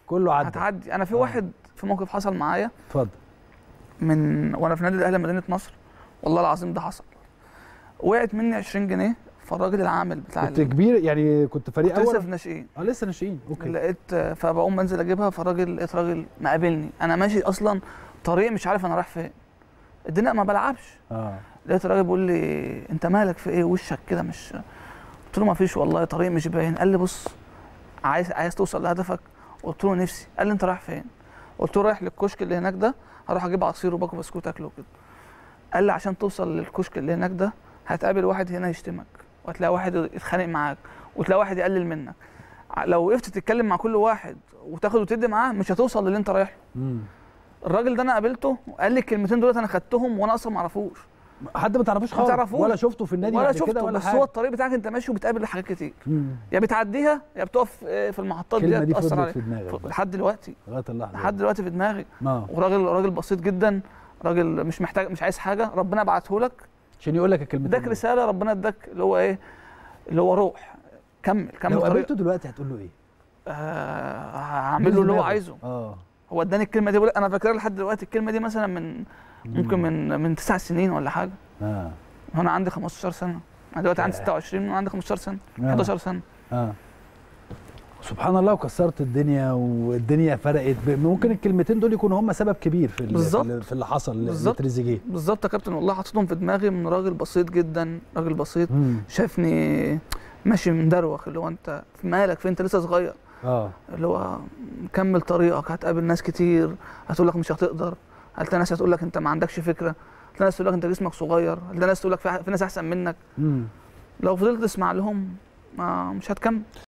كله عدى هتعدي انا في آه. واحد في موقف حصل معايا اتفضل من وانا في نادي الاهلي مدينه نصر والله العظيم ده حصل وقعت مني 20 جنيه فالراجل العامل بتاع كنت ال- كبير يعني كنت فريق كنت لسه اول في ناشئين اه لسه ناشئين اوكي لقيت فبقوم منزل اجيبها فالراجل لقيت راجل مقابلني انا ماشي اصلا طريق مش عارف انا رايح فين الدنيا ما بلعبش اه لقيت الراجل بيقول لي انت مالك في ايه وشك كده مش قلت له ما فيش والله طريق مش باين قال لي بص عايز عايز توصل لهدفك قلت له نفسي قال لي انت رايح فين قلت له رايح للكشك اللي هناك ده هروح اجيب عصير وباكو بسكوت اكله كده قال لي عشان توصل للكشك اللي هناك ده هتقابل واحد هنا يشتمك وهتلاقي واحد يتخانق معاك وتلاقي واحد يقلل منك ع- لو وقفت تتكلم مع كل واحد وتاخد وتدي معاه مش هتوصل للي انت رايح له مم. الراجل ده انا قابلته وقال لي الكلمتين دولت انا خدتهم وانا اصلا ما اعرفوش حد ما تعرفوش ما خالص تعرفوش. ولا شفته في النادي ولا قبل كده شفته ولا بس حاجه هو الطريق بتاعك انت ماشي وبتقابل حاجات كتير مم. يا بتعديها يا بتقف آه، في المحطات الكلمه دي دي تاثر فضلت عليك في دماغك بقى لحد دلوقتي لغايه اللحظه لحد دلوقتي في دماغي اه وراجل راجل بسيط جدا راجل مش محتاج مش عايز حاجه ربنا بعته لك عشان يقول لك الكلمتين اداك دول. رساله ربنا اداك اللي هو ايه اللي هو روح كمل كمل لو طريق قابلته دلوقتي هتقول له ايه؟ آه هعمل له اللي هو دماغه. عايزه اه هو اداني الكلمه دي بقول انا فاكرها لحد دلوقتي الكلمه دي مثلا من ممكن من من تسع سنين ولا حاجه اه هنا عندي 15 سنه انا دلوقتي عندي ياه. 26 وانا عندي 15 سنه آه. 11 سنه اه سبحان الله وكسرت الدنيا والدنيا فرقت ب- ممكن الكلمتين دول يكونوا هم سبب كبير في ال- بالظبط. في ال- في اللي حصل بالظبط. لتريزيجيه بالظبط يا كابتن والله حطيتهم في دماغي من راجل بسيط جدا راجل بسيط مم. شافني ماشي مدروخ اللي هو انت في مالك فين انت لسه صغير اه اللي هو كمل طريقك هتقابل ناس كتير هتقول لك مش هتقدر هتلاقي ناس هتقول لك انت ما عندكش فكره هتلاقي ناس تقول لك انت جسمك صغير هتلاقي ناس تقول لك في, في ناس احسن منك مم. لو فضلت تسمع لهم ما مش هتكمل